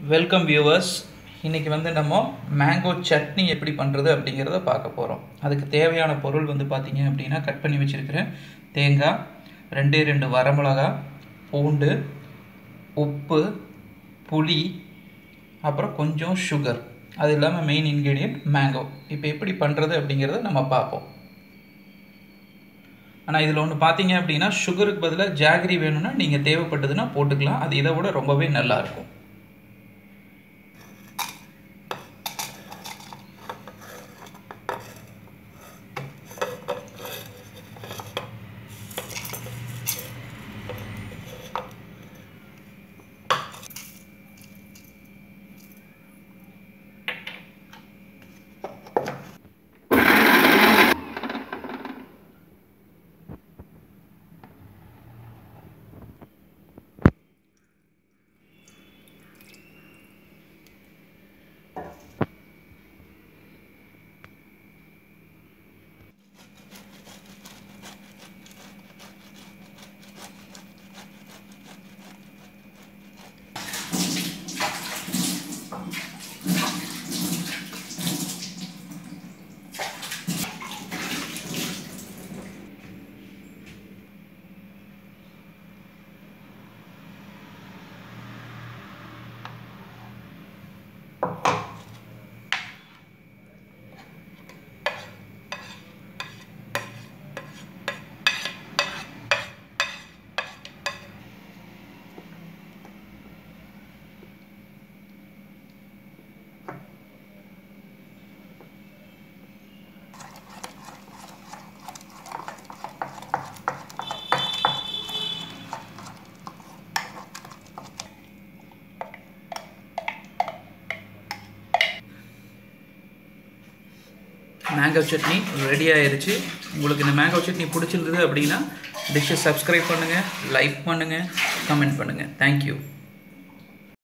welcome viewers இன்றைக்கி வந்து நம்ம மேங்கோ சட்னி எப்படி பண்ணுறது அப்படிங்கிறத பார்க்க போகிறோம் அதுக்கு தேவையான பொருள் வந்து பார்த்தீங்க அப்படின்னா கட் பண்ணி வச்சுருக்கிறேன் தேங்காய் ரெண்டே ரெண்டு வரமிளகா பூண்டு உப்பு புளி அப்புறம் கொஞ்சம் சுகர் அது இல்லாமல் மெயின் இன்க்ரீடியன்ட் மேங்கோ இப்போ எப்படி பண்ணுறது அப்படிங்கிறத நம்ம பார்ப்போம் ஆனால் இதில் ஒன்று பார்த்தீங்க அப்படின்னா சுகருக்கு பதிலாக ஜாகரி வேணும்னா நீங்கள் தேவைப்பட்டதுன்னா போட்டுக்கலாம் அது இதை விட ரொம்பவே நல்லாயிருக்கும் மேங்கோ சட்னி ரெடி ஆயிருச்சு உங்களுக்கு இந்த மேங்கோ சட்னி பிடிச்சிருந்தது அப்படின்னா டிஷ்ஷை சப்ஸ்கிரைப் பண்ணுங்கள் லைக் பண்ணுங்கள் கமெண்ட் பண்ணுங்கள் தேங்க்யூ